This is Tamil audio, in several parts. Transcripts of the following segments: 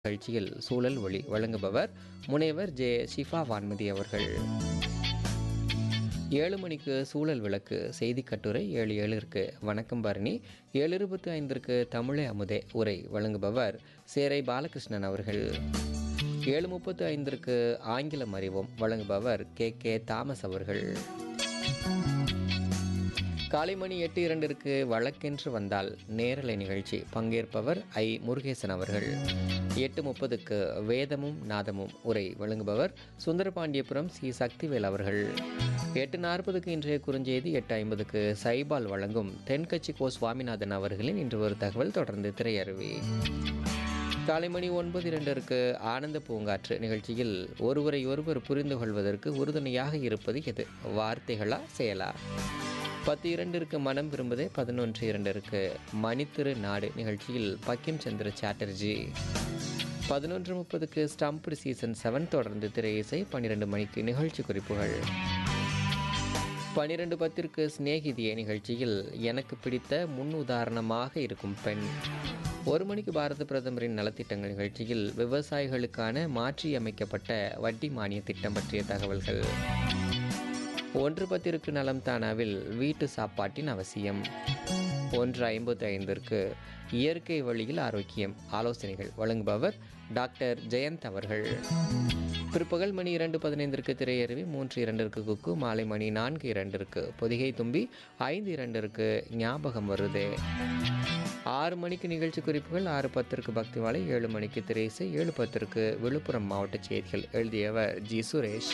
நிகழ்ச்சியில் சூழல் ஒளி வழங்குபவர் முனைவர் ஜே ஷிஃபா வான்மதி அவர்கள் ஏழு மணிக்கு சூழல் விளக்கு செய்தி கட்டுரை ஏழு ஏழிற்கு வணக்கம் பரணி ஏழு இருபத்தி ஐந்திற்கு தமிழே அமுதே உரை வழங்குபவர் சேரை பாலகிருஷ்ணன் அவர்கள் ஏழு முப்பத்து ஐந்திற்கு ஆங்கிலம் அறிவோம் வழங்குபவர் கே கே தாமஸ் அவர்கள் காலை மணி எட்டு இரண்டிற்கு வழக்கென்று வந்தால் நேரலை நிகழ்ச்சி பங்கேற்பவர் ஐ முருகேசன் அவர்கள் எட்டு முப்பதுக்கு வேதமும் நாதமும் உரை வழங்குபவர் சுந்தரபாண்டியபுரம் சி சக்திவேல் அவர்கள் எட்டு நாற்பதுக்கு இன்றைய குறுஞ்செய்தி எட்டு ஐம்பதுக்கு சைபால் வழங்கும் தென்கட்சி கோ சுவாமிநாதன் அவர்களின் இன்று ஒரு தகவல் தொடர்ந்து திரையருவி காலை மணி ஒன்பது இரண்டிற்கு ஆனந்த பூங்காற்று நிகழ்ச்சியில் ஒருவரை ஒருவர் புரிந்து கொள்வதற்கு உறுதுணையாக இருப்பது எது வார்த்தைகளா செயலா பத்து இரண்டிற்கு மனம் விரும்புதே பதினொன்று இரண்டிற்கு மணித்திரு நாடு நிகழ்ச்சியில் பக்கிம் சந்திர சாட்டர்ஜி பதினொன்று முப்பதுக்கு ஸ்டம்ப்டு சீசன் செவன் தொடர்ந்து திரை இசை பன்னிரெண்டு மணிக்கு நிகழ்ச்சி குறிப்புகள் பன்னிரெண்டு பத்திற்கு சிநேகிதிய நிகழ்ச்சியில் எனக்கு பிடித்த முன் உதாரணமாக இருக்கும் பெண் ஒரு மணிக்கு பாரத பிரதமரின் நலத்திட்டங்கள் நிகழ்ச்சியில் விவசாயிகளுக்கான மாற்றியமைக்கப்பட்ட வட்டி மானிய திட்டம் பற்றிய தகவல்கள் ஒன்று பத்திற்கு நலம் தானாவில் வீட்டு சாப்பாட்டின் அவசியம் ஒன்று ஐம்பத்தி ஐந்திற்கு இயற்கை வழியில் ஆரோக்கியம் ஆலோசனைகள் வழங்குபவர் டாக்டர் ஜெயந்த் அவர்கள் பிற்பகல் மணி இரண்டு பதினைந்திற்கு திரையருவி மூன்று இரண்டிற்கு குக்கு மாலை மணி நான்கு இரண்டிற்கு பொதிகை தும்பி ஐந்து இரண்டிற்கு ஞாபகம் வருதே ஆறு மணிக்கு நிகழ்ச்சி குறிப்புகள் ஆறு பத்திற்கு பக்தி மாலை ஏழு மணிக்கு திரைசை ஏழு பத்திற்கு விழுப்புரம் மாவட்ட செய்திகள் எழுதியவர் ஜி சுரேஷ்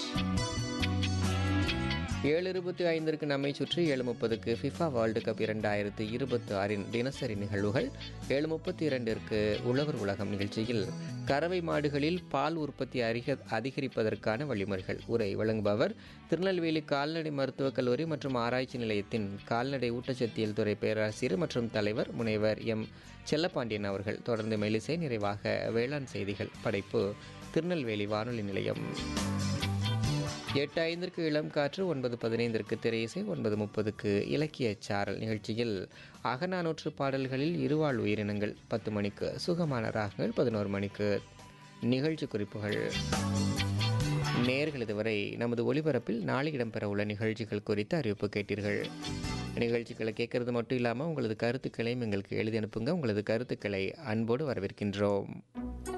ஏழு இருபத்தி ஐந்திற்கு நம்மை சுற்றி ஏழு முப்பதுக்கு ஃபிஃபா வேர்ல்டு கப் இரண்டாயிரத்து இருபத்தி ஆறின் தினசரி நிகழ்வுகள் ஏழு முப்பத்தி இரண்டிற்கு உழவர் உலகம் நிகழ்ச்சியில் கறவை மாடுகளில் பால் உற்பத்தி அதிக அதிகரிப்பதற்கான வழிமுறைகள் உரை வழங்குபவர் திருநெல்வேலி கால்நடை மருத்துவக் கல்லூரி மற்றும் ஆராய்ச்சி நிலையத்தின் கால்நடை ஊட்டச்சத்தியல் துறை பேராசிரியர் மற்றும் தலைவர் முனைவர் எம் செல்லப்பாண்டியன் அவர்கள் தொடர்ந்து மெலிசை நிறைவாக வேளாண் செய்திகள் படைப்பு திருநெல்வேலி வானொலி நிலையம் எட்டு ஐந்திற்கு இளம் காற்று ஒன்பது பதினைந்திற்கு திரையிசை ஒன்பது முப்பதுக்கு இலக்கிய சாரல் நிகழ்ச்சியில் அகநானூற்று பாடல்களில் இருவாழ் உயிரினங்கள் பத்து மணிக்கு சுகமான ராகங்கள் பதினோரு மணிக்கு நிகழ்ச்சி குறிப்புகள் நேர்கள் இதுவரை நமது ஒளிபரப்பில் நாளை இடம்பெறவுள்ள நிகழ்ச்சிகள் குறித்து அறிவிப்பு கேட்டீர்கள் நிகழ்ச்சிகளை கேட்கறது மட்டும் இல்லாமல் உங்களது கருத்துக்களையும் எங்களுக்கு எழுதி அனுப்புங்க உங்களது கருத்துக்களை அன்போடு வரவேற்கின்றோம்